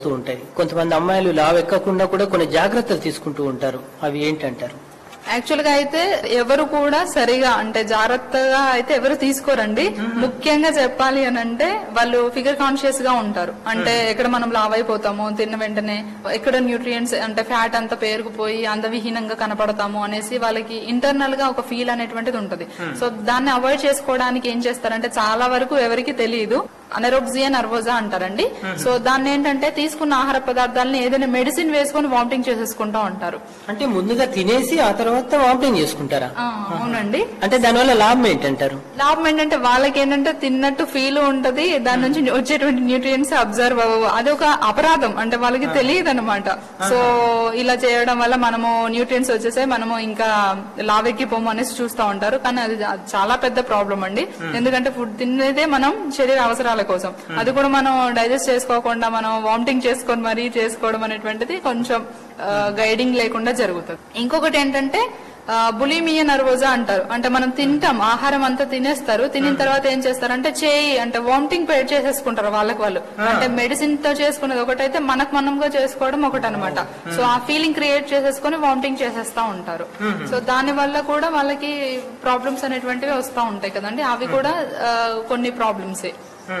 వస్తూ ఉంటాయి కొంతమంది అమ్మాయిలు లావు ఎక్కకుండా కూడా కొన్ని జాగ్రత్తలు తీసుకుంటూ ఉంటారు అవి ఏంటంటారు యాక్చువల్ గా అయితే ఎవరు కూడా సరిగా అంటే జాగ్రత్తగా అయితే ఎవరు తీసుకోరండి ముఖ్యంగా చెప్పాలి అని అంటే వాళ్ళు ఫిగర్ కాన్షియస్ గా ఉంటారు అంటే ఎక్కడ మనం లావ్ అయిపోతాము తిన్న వెంటనే ఎక్కడ న్యూట్రియంట్స్ అంటే ఫ్యాట్ అంతా పేరుకుపోయి అందవిహీనంగా కనపడతాము అనేసి వాళ్ళకి ఇంటర్నల్ గా ఒక ఫీల్ అనేటువంటిది ఉంటుంది సో దాన్ని అవాయిడ్ చేసుకోవడానికి ఏం చేస్తారంటే చాలా వరకు ఎవరికి తెలియదు అనరోగ్జియా నర్వోజా అంటారండి సో దాన్ని ఏంటంటే తీసుకున్న ఆహార పదార్థాలని ఏదైనా మెడిసిన్ వేసుకొని వామిటింగ్ చేసేసుకుంటా ఉంటారు అంటే ముందుగా తినేసి ఆ తర్వాత వామిటింగ్ చేసుకుంటారా ఆ, అవునండి అంటే దానివల్ల లాభం ఏంటంటారు లాభం ఏంటంటే వాళ్ళకి ఏంటంటే తిన్నట్టు ఫీల్ ఉంటది దాని నుంచి వచ్చేటువంటి న్యూట్రియంట్స్ అబ్జర్వ్ అవ్వవు అది ఒక అపరాధం అంటే వాళ్ళకి తెలియదు అనమాట సో ఇలా చేయడం వల్ల మనము న్యూట్రియంట్స్ వచ్చేసే మనము ఇంకా లావెక్కిపోము అనేసి చూస్తూ ఉంటారు కానీ అది చా- చాలా పెద్ద ప్రాబ్లం అండి ఎందుకంటే ఫుడ్ తినేదే మనం శరీర అవసరాల కోసం అది కూడా మనం డైజెస్ట్ చేసుకోకుండా మనం వామిటింగ్ చేసుకొని మరీ చేసుకోవడం అనేటువంటిది కొంచెం గైడింగ్ లేకుండా జరుగుతుంది ఇంకొకటి ఏంటంటే బులిమియా నర్వోజా అంటారు అంటే మనం తింటాం ఆహారం అంతా తినేస్తారు తినిన తర్వాత ఏం చేస్తారంటే చేయి అంటే వామిటింగ్ పేడ్ చేసేసుకుంటారు వాళ్ళకి వాళ్ళు అంటే మెడిసిన్ తో చేసుకునేది ఒకటైతే మనకు మనంగా చేసుకోవడం ఒకటి అనమాట సో ఆ ఫీలింగ్ క్రియేట్ చేసేసుకొని వామిటింగ్ చేసేస్తా ఉంటారు సో దాని వల్ల కూడా వాళ్ళకి ప్రాబ్లమ్స్ అనేటువంటివి వస్తూ ఉంటాయి కదండి అవి కూడా ఆ, కొన్ని ప్రాబ్లమ్సే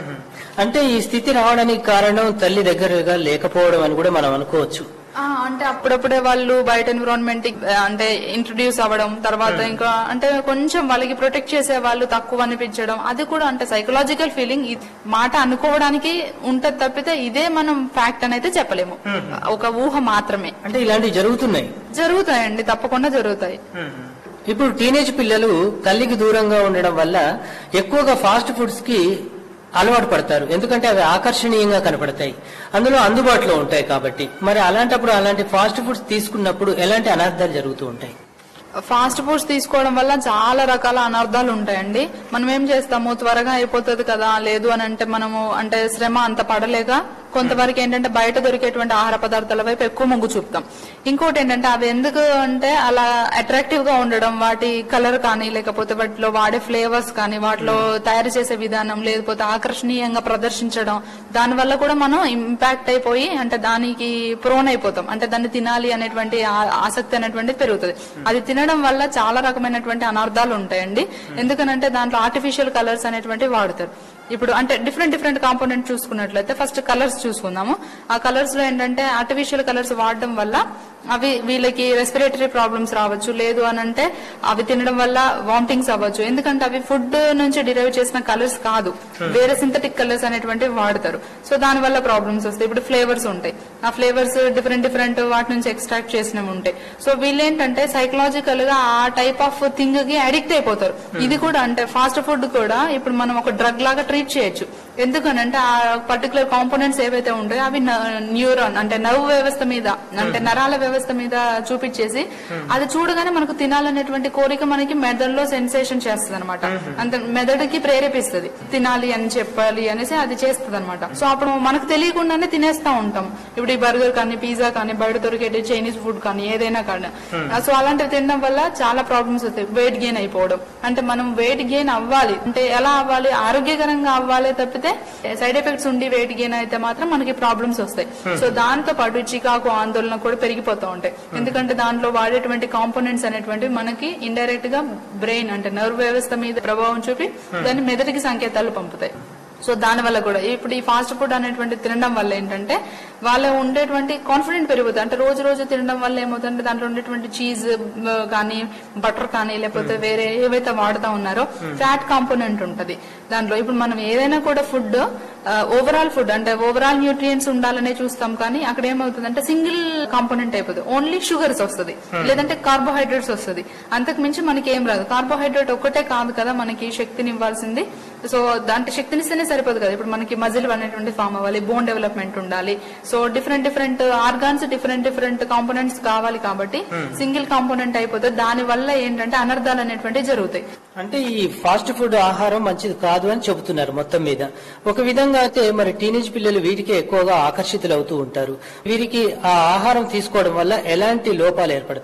అంటే ఈ స్థితి రావడానికి కారణం తల్లి దగ్గరగా లేకపోవడం అని కూడా మనం అనుకోవచ్చు ఆ, అంటే అప్పుడప్పుడే వాళ్ళు బయట ఎన్విరాన్మెంట్ అంటే ఇంట్రడ్యూస్ అవ్వడం తర్వాత ఇంకా అంటే కొంచెం వాళ్ళకి ప్రొటెక్ట్ చేసే వాళ్ళు తక్కువ అనిపించడం అది కూడా అంటే సైకలాజికల్ ఫీలింగ్ మాట అనుకోవడానికి ఉంటది తప్పితే ఇదే మనం ఫ్యాక్ట్ అని అయితే చెప్పలేము ఒక ఊహ మాత్రమే అంటే ఇలాంటివి జరుగుతున్నాయి జరుగుతాయండి తప్పకుండా జరుగుతాయి ఇప్పుడు టీనేజ్ పిల్లలు తల్లికి దూరంగా ఉండడం వల్ల ఎక్కువగా ఫాస్ట్ ఫుడ్స్ కి అలవాటు పడతారు ఎందుకంటే అవి ఆకర్షణీయంగా కనపడతాయి అందులో అందుబాటులో ఉంటాయి కాబట్టి మరి అలాంటప్పుడు అలాంటి ఫాస్ట్ ఫుడ్స్ తీసుకున్నప్పుడు ఎలాంటి అనర్థాలు జరుగుతూ ఉంటాయి ఫాస్ట్ ఫుడ్స్ తీసుకోవడం వల్ల చాలా రకాల అనర్థాలు ఉంటాయండి మనం ఏం చేస్తాము త్వరగా అయిపోతుంది కదా లేదు అని అంటే మనము అంటే శ్రమ అంత పడలేక కొంతవరకు ఏంటంటే బయట దొరికేటువంటి ఆహార పదార్థాల వైపు ఎక్కువ మొగ్గు చూపుతాం ఇంకోటి ఏంటంటే అవి ఎందుకు అంటే అలా అట్రాక్టివ్ గా ఉండడం వాటి కలర్ కానీ లేకపోతే వాటిలో వాడే ఫ్లేవర్స్ కానీ వాటిలో తయారు చేసే విధానం లేకపోతే ఆకర్షణీయంగా ప్రదర్శించడం దాని వల్ల కూడా మనం ఇంపాక్ట్ అయిపోయి అంటే దానికి ప్రోన్ అయిపోతాం అంటే దాన్ని తినాలి అనేటువంటి ఆ- ఆసక్తి అనేటువంటిది పెరుగుతుంది అది తినడం వల్ల చాలా రకమైనటువంటి అనర్థాలు ఉంటాయండి ఎందుకనంటే దాంట్లో ఆర్టిఫిషియల్ కలర్స్ అనేటువంటివి వాడతారు ఇప్పుడు అంటే డిఫరెంట్ డిఫరెంట్ కాంపోనెంట్ చూసుకున్నట్లయితే ఫస్ట్ కలర్స్ చూసుకుందాము ఆ కలర్స్ లో ఏంటంటే ఆర్టిఫిషియల్ కలర్స్ వాడడం వల్ల అవి వీళ్ళకి రెస్పిరేటరీ ప్రాబ్లమ్స్ రావచ్చు లేదు అని అంటే అవి తినడం వల్ల వామిటింగ్స్ అవ్వచ్చు ఎందుకంటే అవి ఫుడ్ నుంచి డిరైవ్ చేసిన కలర్స్ కాదు వేరే సింథటిక్ కలర్స్ అనేటువంటివి వాడతారు సో దాని వల్ల ప్రాబ్లమ్స్ వస్తాయి ఇప్పుడు ఫ్లేవర్స్ ఉంటాయి ఆ ఫ్లేవర్స్ డిఫరెంట్ డిఫరెంట్ వాటి నుంచి ఎక్స్ట్రాక్ట్ చేసినవి ఉంటాయి సో వీళ్ళు ఏంటంటే సైకలాజికల్ గా ఆ టైప్ ఆఫ్ థింగ్ కి అడిక్ట్ అయిపోతారు ఇది కూడా అంటే ఫాస్ట్ ఫుడ్ కూడా ఇప్పుడు మనం ఒక డ్రగ్ లాగా ట్రీట్ చేయొచ్చు ఎందుకనంటే ఆ పర్టికులర్ కాంపోనెంట్స్ ఏవైతే ఉంటాయో అవి న్యూరాన్ అంటే నర్వ్ వ్యవస్థ మీద అంటే నరాల వ్యవస్థ మీద చూపించేసి అది చూడగానే మనకు తినాలనేటువంటి కోరిక మనకి మెదడులో సెన్సేషన్ చేస్తుంది అనమాట అంత మెదడుకి ప్రేరేపిస్తుంది తినాలి అని చెప్పాలి అనేసి అది చేస్తుంది అనమాట సో అప్పుడు మనకు తెలియకుండానే తినేస్తా ఉంటాం ఇప్పుడు ఈ బర్గర్ కానీ పిజ్జా కానీ బయట దొరికే చైనీస్ ఫుడ్ కానీ ఏదైనా కానీ సో అలాంటివి తినడం వల్ల చాలా ప్రాబ్లమ్స్ వస్తాయి వెయిట్ గెయిన్ అయిపోవడం అంటే మనం వెయిట్ గెయిన్ అవ్వాలి అంటే ఎలా అవ్వాలి ఆరోగ్యకరంగా అవ్వాలి తప్పితే సైడ్ ఎఫెక్ట్స్ ఉండి వెయిట్ గెయిన్ అయితే మాత్రం మనకి ప్రాబ్లమ్స్ వస్తాయి సో దాంతో పాటు చికాకు ఆందోళన కూడా పెరిగిపోతూ ఉంటాయి ఎందుకంటే దాంట్లో వాడేటువంటి కాంపోనెంట్స్ అనేటువంటివి మనకి ఇండైరెక్ట్ గా బ్రెయిన్ అంటే నర్వ్ వ్యవస్థ మీద ప్రభావం చూపి దాన్ని మెదడుకి సంకేతాలు పంపుతాయి సో దాని వల్ల కూడా ఇప్పుడు ఈ ఫాస్ట్ ఫుడ్ అనేటువంటి తినడం వల్ల ఏంటంటే వాళ్ళ ఉండేటువంటి కాన్ఫిడెంట్ పెరుగుతుంది అంటే రోజు రోజు తినడం వల్ల ఏమవుతుందంటే దాంట్లో ఉండేటువంటి చీజ్ కానీ బటర్ కానీ లేకపోతే వేరే ఏవైతే వాడుతా ఉన్నారో ఫ్యాట్ కాంపోనెంట్ ఉంటది దాంట్లో ఇప్పుడు మనం ఏదైనా కూడా ఫుడ్ ఓవరాల్ ఫుడ్ అంటే ఓవరాల్ న్యూట్రియంట్స్ ఉండాలనే చూస్తాం కానీ అక్కడ ఏమవుతుందంటే సింగిల్ కాంపోనెంట్ అయిపోతుంది ఓన్లీ షుగర్స్ వస్తుంది లేదంటే కార్బోహైడ్రేట్స్ వస్తుంది అంతకు మించి మనకి ఏం రాదు కార్బోహైడ్రేట్ ఒక్కటే కాదు కదా మనకి శక్తిని ఇవ్వాల్సింది సో దాంట్లో శక్తినిస్తేనే సరిపోదు కదా ఇప్పుడు మనకి మజిల్ అనేటువంటి ఫామ్ అవ్వాలి బోన్ డెవలప్మెంట్ ఉండాలి so different different organs different different components కావాలి కాబట్టి సింగిల్ కాంపోనెంట్ అయిపోతుంది దాని వల్ల ఏంటంటే అనర్థాలు అనేటువంటివి జరుగుతాయి అంటే ఈ ఫాస్ట్ ఫుడ్ ఆహారం మంచిది కాదు అని చెబుతున్నారు మొత్తం మీద ఒక విధంగా అయితే మరి టీనేజ్ పిల్లలు వీటికే ఎక్కువగా ఆకర్షితులు అవుతూ ఉంటారు వీరికి ఆ ఆహారం తీసుకోవడం వల్ల ఎలాంటి లోపాలు ఏర్పడతాయి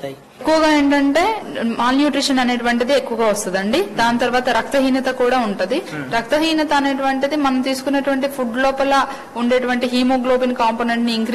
ఎక్కువగా ఏంటంటే మాల్ న్యూట్రిషన్ అనేటువంటిది ఎక్కువగా వస్తుందండి దాని తర్వాత రక్తహీనత కూడా ఉంటది రక్తహీనత అనేటువంటిది మనం తీసుకునేటువంటి ఫుడ్ లోపల ఉండేటువంటి హీమోగ్లోబిన్ కాంపోనెంట్ ని ఇంక్రీజ్